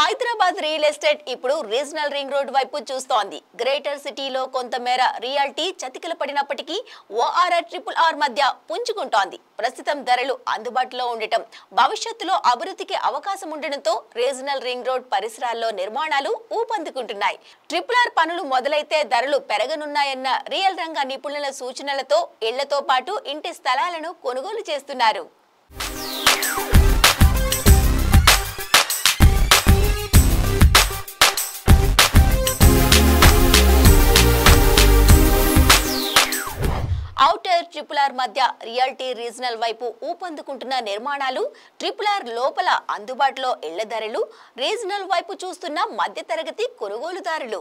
Hyderabad real estate ఇప్పుడు regional ring road వైపు చూస్తోంది గ్రేటర్ సిటీలో కొంతమేర రియాలిటీ చతికిల పడినప్పటికీ ఓఆర్ఆర్ ట్రిపుల్ ఆర్ మధ్య పుంజుకుంటోంది ప్రస్తుతం ధరలు అందుబాటులో ఉండటం భవిష్యత్తులో అభివృద్ధికి అవకాశం ఉండడంతో రీజనల్ రింగ్ రోడ్ పరిసరాల్లో నిర్మాణాలు ఊపందుకుంటున్నాయి ట్రిపుల్ ఆర్ పనులు మొదలైతే ధరలు పెరగనున్నాయన్న రియల్ రంగ నిపుణుల సూచనలతో ఇళ్లతో పాటు ఇంటి స్థలాలను కొనుగోలు చేస్తున్నారు ఔటర్ ట్రిపుల్ ఆర్ మధ్య రియాలిటీ రీజనల్ వైపు ఊపందుకుంటున్న నిర్మాణాలు ట్రిపుల్ ఆర్ లోపల అందుబాటులో ఇళ్ల ధరలు రీజనల్ వైపు చూస్తున్న మధ్యతరగతి కొనుగోలుదారులు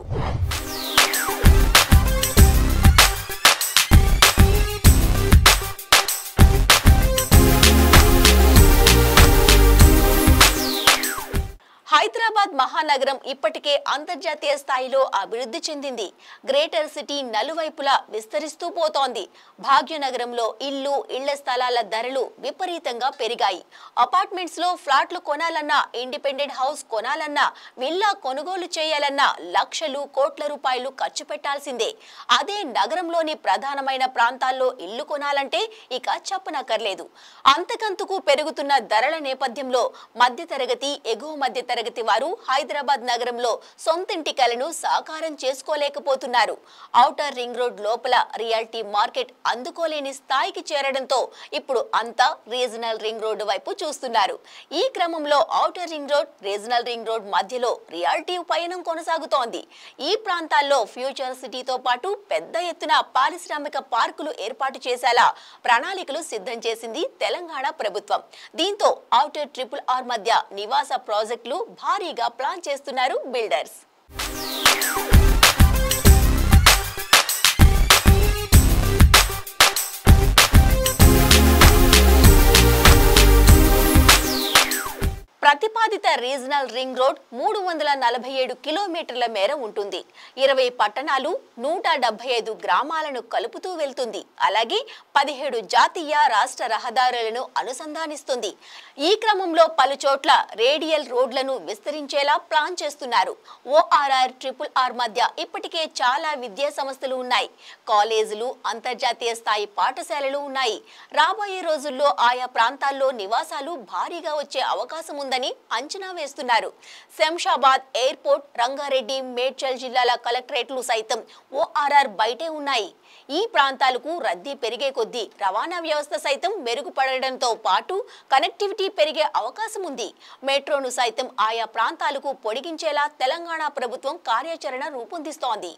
హైదరాబాద్ మహానగరం ఇప్పటికే అంతర్జాతీయ స్థాయిలో అభివృద్ధి చెందింది గ్రేటర్ సిటీ నలువైపులా విస్తరిస్తూ పోతోంది భాగ్యనగరంలో ఇల్లు ఇళ్ల స్థలాల ధరలు విపరీతంగా పెరిగాయి అపార్ట్మెంట్స్ లో ఫ్లాట్లు కొనాలన్నా ఇండిపెండెంట్ హౌస్ కొనాలన్నా విల్లా కొనుగోలు చేయాలన్నా లక్షలు కోట్ల రూపాయలు ఖర్చు పెట్టాల్సిందే అదే నగరంలోని ప్రధానమైన ప్రాంతాల్లో ఇల్లు కొనాలంటే ఇక చెప్పనక్కర్లేదు అంతకంతకు పెరుగుతున్న ధరల నేపథ్యంలో మధ్యతరగతి ఎగువ మధ్యతరగతి వారు హైదరాబాద్ నగరంలో సొంతింటి కలను సాకారం చేసుకోలేకపోతున్నారు ఔటర్ రింగ్ రోడ్ లోపల రియాలిటీ మార్కెట్ అందుకోలేని స్థాయికి చేరడంతో ఇప్పుడు అంతా రీజనల్ రింగ్ రోడ్డు వైపు చూస్తున్నారు ఈ క్రమంలో outer ring road regional ring road మధ్యలో రియాలిటీ పయనం కొనసాగుతోంది ఈ ప్రాంతాల్లో ఫ్యూచర్ సిటీతో పాటు పెద్ద ఎత్తున పారిశ్రామిక పార్కులు ఏర్పాటు చేసేలా ప్రణాళికలు సిద్ధం చేసింది తెలంగాణ ప్రభుత్వం దీంతో ఔటర్ ట్రిపుల్ ఆర్ మధ్య నివాస ప్రాజెక్టులు భారీగా ప్లాన్ చేస్తున్నారు బిల్డర్స్ ప్రతిపాదిత రీజనల్ రింగ్ రోడ్ మూడు వందల నలభై ఏడు కిలోమీటర్ల మేర ఉంటుంది ఇరవై పట్టణాలు నూట డెబ్బై ఐదు గ్రామాలను కలుపుతూ వెళ్తుంది అలాగే పదిహేడు జాతీయ రాష్ట్ర రహదారులను అనుసంధానిస్తుంది ఈ క్రమంలో పలు చోట్ల రేడియల్ రోడ్లను విస్తరించేలా ప్లాన్ చేస్తున్నారు ఓఆర్ఆర్ ట్రిపుల్ ఆర్ మధ్య ఇప్పటికే చాలా విద్యా సంస్థలు ఉన్నాయి కాలేజీలు అంతర్జాతీయ స్థాయి పాఠశాలలు ఉన్నాయి రాబోయే రోజుల్లో ఆయా ప్రాంతాల్లో నివాసాలు భారీగా వచ్చే అవకాశం ఉందని అంచనా వేస్తున్నారు శంషాబాద్ ఎయిర్పోర్ట్ రంగారెడ్డి మేడ్చల్ జిల్లాల కలెక్టరేట్లు సైతం ఓఆర్ఆర్ బయటే ఉన్నాయి ఈ ప్రాంతాలకు రద్దీ పెరిగే కొద్దీ రవాణా వ్యవస్థ సైతం మెరుగుపడడంతో పాటు కనెక్టివిటీ పెరిగే అవకాశం ఉంది మెట్రోను సైతం ఆయా ప్రాంతాలకు పొడిగించేలా తెలంగాణ ప్రభుత్వం కార్యాచరణ రూపొందిస్తోంది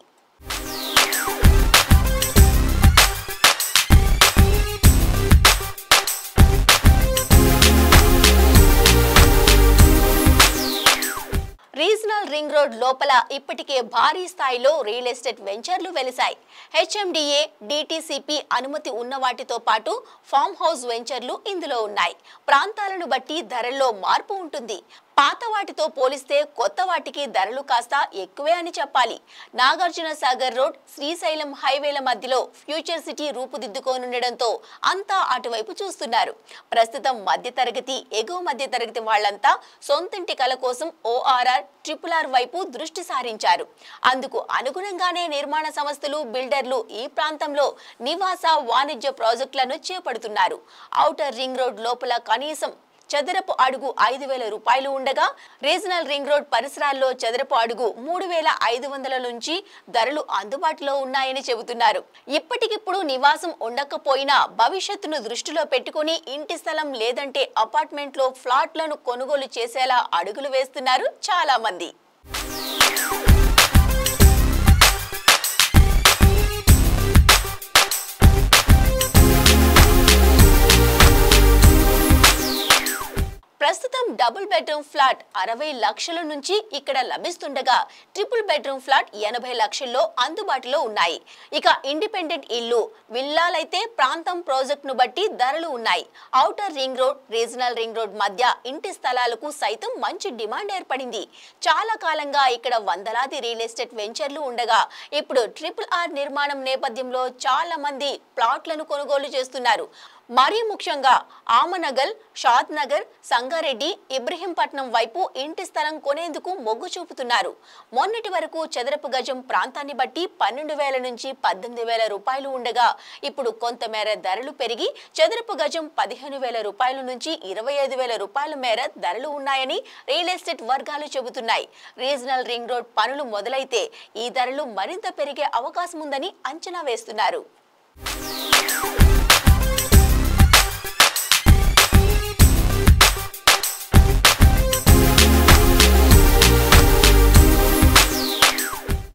రీజనల్ రింగ్ రోడ్ లోపల ఇప్పటికే భారీ స్థాయిలో రియల్ ఎస్టేట్ వెంచర్లు వెలిశాయి హెచ్ఎండిఏ డిటిసిపి అనుమతి ఉన్న వాటితో పాటు ఫామ్ హౌస్ వెంచర్లు ఇందులో ఉన్నాయి ప్రాంతాలను బట్టి ధరల్లో మార్పు ఉంటుంది పాత వాటితో పోలిస్తే కొత్త వాటికి ధరలు కాస్త ఎక్కువే అని చెప్పాలి నాగార్జున సాగర్ రోడ్ శ్రీశైలం హైవేల మధ్యలో ఫ్యూచర్ సిటీ రూపుదిద్దుకోనుండడంతో అంతా అటువైపు చూస్తున్నారు ప్రస్తుతం మధ్యతరగతి ఎగువ మధ్యతరగతి వాళ్లంతా సొంతింటి కల కోసం ఓఆర్ఆర్ ట్రిపుల్ ఆర్ వైపు దృష్టి సారించారు అందుకు అనుగుణంగానే నిర్మాణ సంస్థలు బిల్డర్లు ఈ ప్రాంతంలో నివాస వాణిజ్య ప్రాజెక్టులను చేపడుతున్నారు ఔటర్ రింగ్ రోడ్ లోపల కనీసం చదరపు అడుగు ఐదు వేల రూపాయలు ఉండగా రీజనల్ రింగ్ రోడ్ పరిసరాల్లో చదరపు అడుగు మూడు వేల ఐదు వందల నుంచి ధరలు అందుబాటులో ఉన్నాయని చెబుతున్నారు ఇప్పటికిప్పుడు నివాసం ఉండకపోయినా భవిష్యత్తును దృష్టిలో పెట్టుకుని ఇంటి స్థలం లేదంటే అపార్ట్మెంట్లో ఫ్లాట్లను కొనుగోలు చేసేలా అడుగులు వేస్తున్నారు చాలా మంది ప్రస్తుతం డబుల్ బెడ్రూమ్ ఫ్లాట్ అరవై లక్షల నుంచి ఇక్కడ లభిస్తుండగా ట్రిపుల్ బెడ్రూమ్ ఫ్లాట్ ఎనభై లక్షల్లో అందుబాటులో ఉన్నాయి ఇక ఇండిపెండెంట్ ఇల్లు విల్లాలైతే ప్రాంతం ప్రాజెక్ట్ ను బట్టి ధరలు ఉన్నాయి outer ring road regional ring road మధ్య ఇంటి స్థలాలకు సైతం మంచి డిమాండ్ ఏర్పడింది చాలా కాలంగా ఇక్కడ వందలాది రియల్ ఎస్టేట్ వెంచర్లు ఉండగా ఇప్పుడు ట్రిపుల్ ఆర్ నిర్మాణం నేపథ్యంలో చాలా మంది ప్లాట్లను కొనుగోలు చేస్తున్నారు మరీ ముఖ్యంగా ఆమనగల్ షాద్ నగర్ సంగారెడ్డి ఇబ్రహీంపట్నం వైపు ఇంటి స్థలం కొనేందుకు మొగ్గు చూపుతున్నారు మొన్నటి వరకు చదరపు గజం ప్రాంతాన్ని బట్టి పన్నెండు వేల నుంచి పద్దెనిమిది వేల రూపాయలు ఉండగా ఇప్పుడు కొంతమేర ధరలు పెరిగి చదరపు గజం పదిహేను వేల రూపాయల నుంచి ఇరవై ఐదు వేల రూపాయల మేర ధరలు ఉన్నాయని రియల్ ఎస్టేట్ వర్గాలు చెబుతున్నాయి రీజనల్ రింగ్ రోడ్ పనులు మొదలైతే ఈ ధరలు మరింత పెరిగే అవకాశం ఉందని అంచనా వేస్తున్నారు